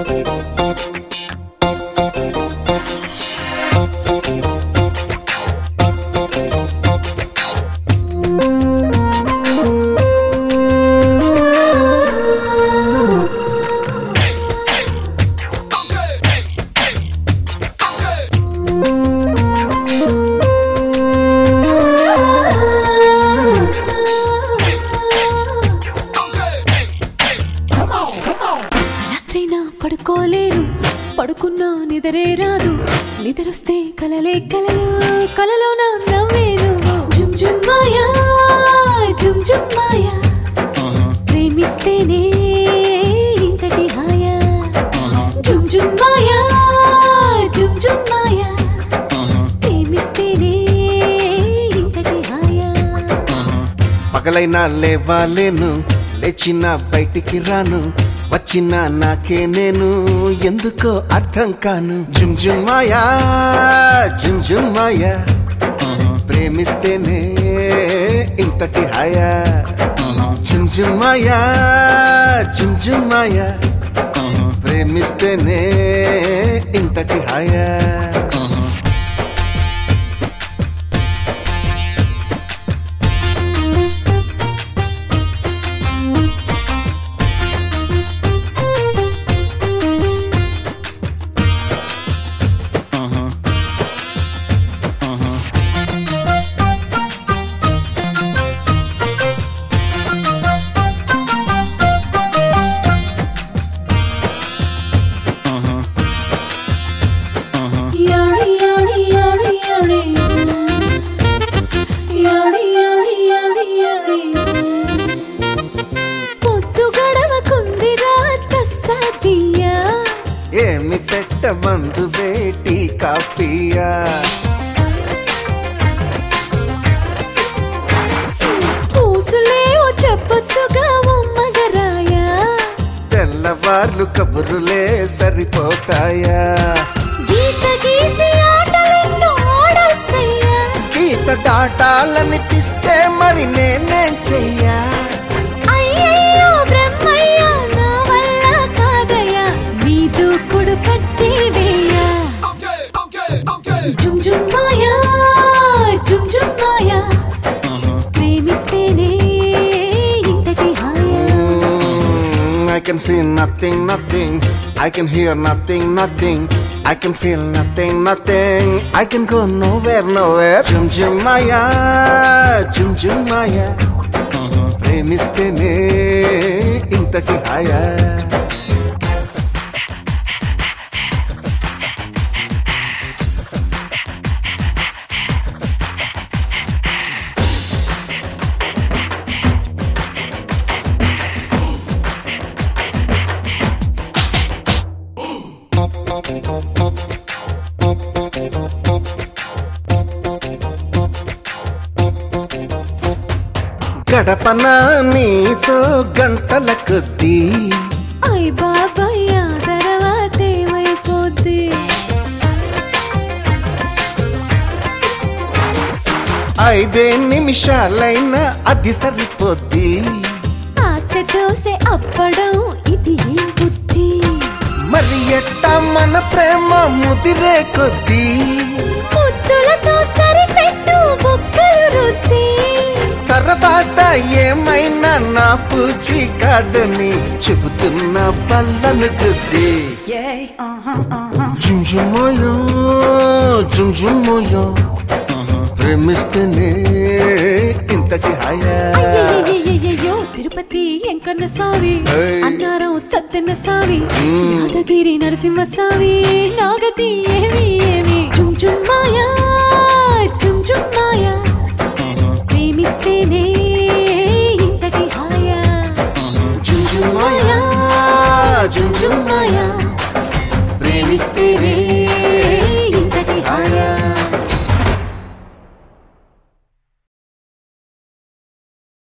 రాత్రైనా పడుకోలేను పడుకున్నా నిద్రే రాదు నిద్రొస్తే కలలే కలలు కలలో నా నవ్వేను జుమ్ జుమ్ మాయా జుమ్ జుమ్ మాయా ప్రేమిస్తేనే ఇంతటి హాయా జుమ్ జుమ్ మాయా జుమ్ జుమ్ మాయా ప్రేమిస్తేనే ఇంతటి హాయా పగలైనా లేవాలేను లేచిన బయటికి రాను వచ్చిన నాకే నేను ఎందుకో అర్థం కాను జుమ్ జుమ్ మాయా జుమ్ జుమ్ మాయా ప్రేమిస్తేనే ఇంతటి హాయా జుమ్ జుమ్ మాయా జుమ్ జుమ్ మాయా ప్రేమిస్తేనే ఇంతటి హాయా Yari yari yari yari Yari yari yari yari పొద్దు గడవకుందిరా తస్సాదియా ఏమి పెట్టమందు వేటి కాఫీయా పూసులేవో చెప్పొచ్చుగా ఉమ్మగరాయా తెల్లవార్లు కబురులే సరిపోతాయా గీత గీసి ఆటలెన్నో ఆడొచ్చయ్యా గీత దాటాలనిపిస్తే మరి నేనేం చెయ్యా అయ్యయ్యో బ్రహ్మయ్య నా వల్ల కాదయ్యా నీ దూకుడు కట్టి వేయా జుమ్ జుమ్ మాయా జుమ్ జుమ్ మాయా ప్రేమిస్తేనే ఇంతటి హాయా I can see nothing, nothing. I can hear nothing, nothing. I can feel nothing, nothing. I can go nowhere, nowhere. Jum jum maya, jum jum maya. ప్రేమిస్తేనే ఇంతటి హాయా గడపన నీతో గంటల కొద్దీ అయ్ బాబాయ్ ఆ తర్వాత ఏమైపోద్ది ఐదే నిమిషాలైనా అది సరిపోద్ది ఆశ దోశ అప్పడం ఇది ఏం బుద్ధి మరి ఎట్టా మన ప్రేమ ముదిరే కొద్దీ ముద్దులతో సరిపెట్టు బొక్కలు రుద్ది తర్వాత ఏమైనా నా పూచి కాదని చెబుతున్న పళ్ళను గుద్ది జుంజుమోయో జుంజుమోయో ప్రేమిస్తేనే ఇంతటి హాయా అయ్యయ్యయ్యయ్యయ్యో, తిరుపతి ఎంకన్న స్వామి ఏయ్. అన్నారం సత్యన్న స్వామి మ్మ్. యాదగిరి నరసింహ స్వామి నాగతి ఏమి ఏమి